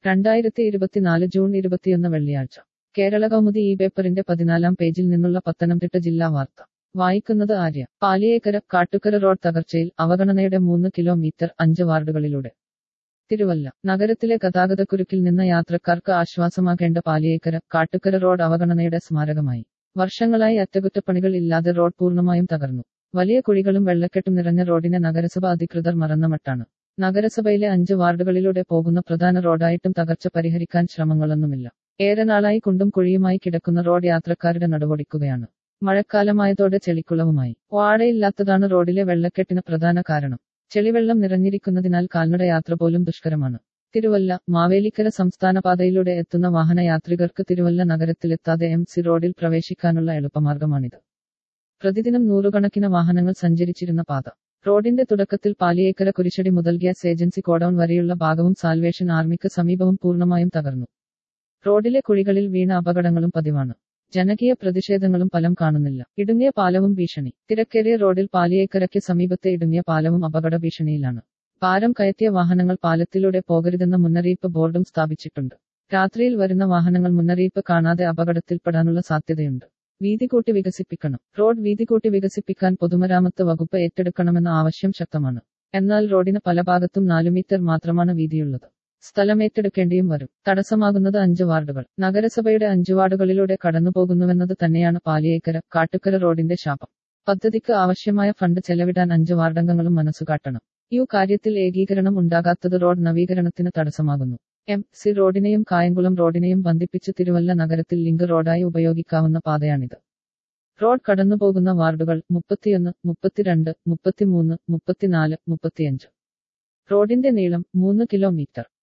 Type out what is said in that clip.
രണ്ടായിരത്തി ഇരുപത്തിനാല് ജൂൺ ഇരുപത്തിയൊന്ന് വെള്ളിയാഴ്ച കേരള കൗമുദി ഈ പേപ്പറിന്റെ പതിനാലാം പേജിൽ നിന്നുള്ള പത്തനംതിട്ട ജില്ലാ വാർത്ത വായിക്കുന്നത് ആര്യ പാലിയേക്കര കാട്ടുക്കര റോഡ് തകർച്ചയിൽ അവഗണനയുടെ മൂന്ന് കിലോമീറ്റർ അഞ്ച് വാർഡുകളിലൂടെ തിരുവല്ല നഗരത്തിലെ ഗതാഗതക്കുരുക്കിൽ നിന്ന് യാത്രക്കാർക്ക് ആശ്വാസമാകേണ്ട പാലിയേക്കര കാട്ടുക്കര റോഡ് അവഗണനയുടെ സ്മാരകമായി വർഷങ്ങളായി അറ്റകുറ്റപ്പണികൾ ഇല്ലാതെ റോഡ് പൂർണ്ണമായും തകർന്നു വലിയ കുഴികളും വെള്ളക്കെട്ടും നിറഞ്ഞ റോഡിനെ നഗരസഭ അധികൃതർ മറന്ന മട്ടാണ് നഗരസഭയിലെ അഞ്ച് വാർഡുകളിലൂടെ പോകുന്ന പ്രധാന റോഡായിട്ടും തകർച്ച പരിഹരിക്കാൻ ശ്രമങ്ങളൊന്നുമില്ല ഏറെ നാളായി കുണ്ടും കുഴിയുമായി കിടക്കുന്ന റോഡ് യാത്രക്കാരുടെ നടുവൊടിക്കുകയാണ് മഴക്കാലമായതോടെ ചെളിക്കുളവുമായി വാടയില്ലാത്തതാണ് റോഡിലെ വെള്ളക്കെട്ടിന് പ്രധാന കാരണം ചെളിവെള്ളം നിറഞ്ഞിരിക്കുന്നതിനാൽ കാൽനട യാത്ര പോലും ദുഷ്കരമാണ് തിരുവല്ല മാവേലിക്കര സംസ്ഥാന പാതയിലൂടെ എത്തുന്ന വാഹനയാത്രികർക്ക് തിരുവല്ല നഗരത്തിലെത്താതെ എം സി റോഡിൽ പ്രവേശിക്കാനുള്ള എളുപ്പമാർഗമാണിത് പ്രതിദിനം നൂറുകണക്കിന് വാഹനങ്ങൾ സഞ്ചരിച്ചിരുന്ന പാത റോഡിന്റെ തുടക്കത്തിൽ പാലിയേക്കര കുരിശടി മുതൽ ഗ്യാസ് ഏജൻസി കോഡൌൺ വരെയുള്ള ഭാഗവും സാൽവേഷൻ ആർമിക്ക് സമീപവും പൂർണ്ണമായും തകർന്നു റോഡിലെ കുഴികളിൽ വീണ അപകടങ്ങളും പതിവാണ് ജനകീയ പ്രതിഷേധങ്ങളും ഫലം കാണുന്നില്ല ഇടുങ്ങിയ പാലവും ഭീഷണി തിരക്കേറിയ റോഡിൽ പാലിയേക്കരയ്ക്ക് സമീപത്തെ ഇടുങ്ങിയ പാലവും അപകട ഭീഷണിയിലാണ് ഭാരം കയറ്റിയ വാഹനങ്ങൾ പാലത്തിലൂടെ പോകരുതെന്ന മുന്നറിയിപ്പ് ബോർഡും സ്ഥാപിച്ചിട്ടുണ്ട് രാത്രിയിൽ വരുന്ന വാഹനങ്ങൾ മുന്നറിയിപ്പ് കാണാതെ അപകടത്തിൽപ്പെടാനുള്ള സാധ്യതയുണ്ട് വീതി കൂട്ടി വികസിപ്പിക്കണം റോഡ് വീതി കൂട്ടി വികസിപ്പിക്കാൻ പൊതുമരാമത്ത് വകുപ്പ് ഏറ്റെടുക്കണമെന്ന ആവശ്യം ശക്തമാണ് എന്നാൽ റോഡിന് പല ഭാഗത്തും നാലു മീറ്റർ മാത്രമാണ് വീതിയുള്ളത് സ്ഥലമേറ്റെടുക്കേണ്ടിയും വരും തടസ്സമാകുന്നത് അഞ്ച് വാർഡുകൾ നഗരസഭയുടെ അഞ്ചു വാർഡുകളിലൂടെ കടന്നുപോകുന്നുവെന്നത് തന്നെയാണ് പാലിയേക്കര കാട്ടുക്കര റോഡിന്റെ ശാപം പദ്ധതിക്ക് ആവശ്യമായ ഫണ്ട് ചെലവിടാൻ അഞ്ച് വാർഡംഗങ്ങളും മനസ്സുകാട്ടണം ഈ കാര്യത്തിൽ ഏകീകരണം ഉണ്ടാകാത്തത് റോഡ് നവീകരണത്തിന് തടസ്സമാകുന്നു എം സി റോഡിനെയും കായംകുളം റോഡിനെയും ബന്ധിപ്പിച്ച് തിരുവല്ല നഗരത്തിൽ ലിങ്ക് റോഡായി ഉപയോഗിക്കാവുന്ന പാതയാണിത് റോഡ് കടന്നുപോകുന്ന വാർഡുകൾ മുപ്പത്തിയൊന്ന് മുപ്പത്തിരണ്ട് മുപ്പത്തിമൂന്ന് മുപ്പത്തിനാല് മുപ്പത്തിയഞ്ച് റോഡിന്റെ നീളം മൂന്ന് കിലോമീറ്റർ